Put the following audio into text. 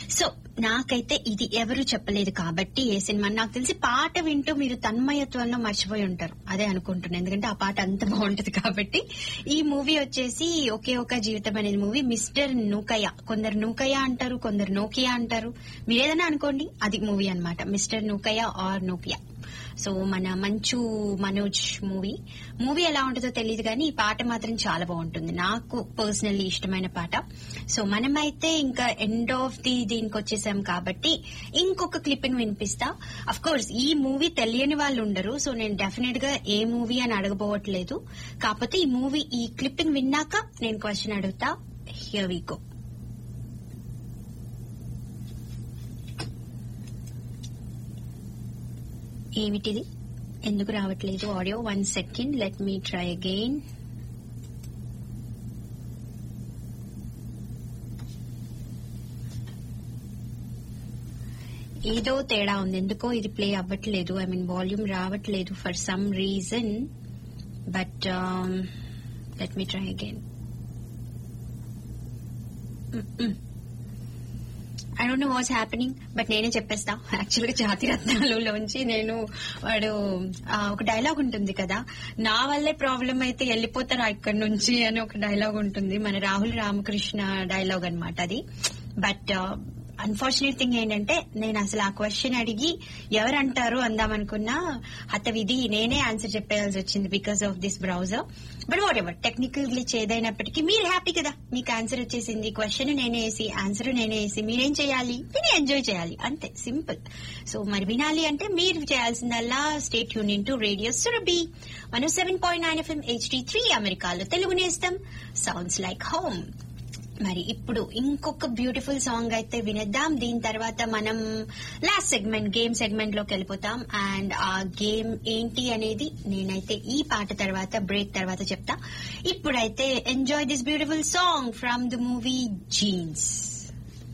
so నాకైతే ఇది ఎవరు చెప్పలేదు కాబట్టి ఏ సినిమా నాకు తెలిసి పాట వింటూ మీరు తన్మయత్వంలో మర్చిపోయి ఉంటారు అదే అనుకుంటున్నాను ఎందుకంటే ఆ పాట అంత బాగుంటది కాబట్టి ఈ మూవీ వచ్చేసి ఒకే ఒక జీవితం అనేది మూవీ మిస్టర్ నూకయ్య కొందరు నూకయ్య అంటారు కొందరు నోకియా అంటారు మీరు ఏదైనా అనుకోండి అది మూవీ అన్నమాట mister Nookayya or Nokia so మన మంచు మనోజ్ మూవీ మూవీ ఎలా ఉంటుందో తెలియదు కానీ ఈ పాట మాత్రం చాలా బాగుంటుంది నాకు పర్సనల్లీ ఇష్టమైన పాట సో మనమైతే ఇంకా ఎండ్ ఆఫ్ ది దీనికి వచ్చేసాం కాబట్టి ఇంకొక క్లిప్పింగ్ వినిపిస్తా అఫ్ కోర్స్ ఈ మూవీ తెలియని వాళ్ళు ఉండరు సో నేను డెఫినెట్ గా ఏ మూవీ అని అడగబోవట్లేదు కాకపోతే ఈ మూవీ ఈ క్లిప్పింగ్ విన్నాక నేను క్వశ్చన్ అడుగుతా హియర్ వి గో ఏమిటిది ఎందుకు రావట్లేదు audio one second let me try again ఏదో తేడా ఉంది ఎందుకో ఇది ప్లే అవ్వట్లేదు ఐ మీన్ వాల్యూమ్ రావట్లేదు for some reason but let me try again I don't know what's happening but నేనే చెప్పేస్తా యాక్చువల్ గా జాతి రత్నాలలోంచి నేను వాడు ఆ, ఒక డైలాగ్ ఉంటుంది కదా నా వల్లే ప్రాబ్లం అయితే వెళ్ళిపోతారా ఇక్కడ నుంచి అని ఒక డైలాగ్ ఉంటుంది మన రాహుల్ రామకృష్ణ డైలాగ్ అన్నమాట అది బట్ అన్ఫార్చునేట్ థింగ్ ఏంటంటే నేను అసలు ఆ క్వశ్చన్ అడిగి ఎవరు అంటారు అందామనుకున్నా హత విధి నేనే ఆన్సర్ చెప్పేయాల్సి వచ్చింది because of this browser but whatever technical glitch ఏదైనప్పటికీ మీరు హ్యాపీ కదా మీకు ఆన్సర్ వచ్చేసింది క్వశ్చన్ నేనే వేసి ఆన్సర్ నేనే వేసి మీరేం చేయాలి విని ఎంజాయ్ చేయాలి అంతే సింపుల్ సో మరి వినాలి అంటే మీరు చేయాల్సిందల్లా state union to radio Surabhi one seven point nine FM HD three అమెరికాలో తెలుగు నేస్తం సౌండ్స్ లైక్ హోమ్ మరి ఇప్పుడు ఇంకొక బ్యూటిఫుల్ సాంగ్ అయితే వినేద్దాం దీని తర్వాత మనం లాస్ట్ సెగ్మెంట్ గేమ్ సెగ్మెంట్ లోకి వెళ్ళిపోతాం అండ్ ఆ గేమ్ ఏంటి అనేది నేనైతే ఈ పాట తర్వాత బ్రేక్ తర్వాత చెప్తా ఇప్పుడైతే enjoy this beautiful song from the movie jeans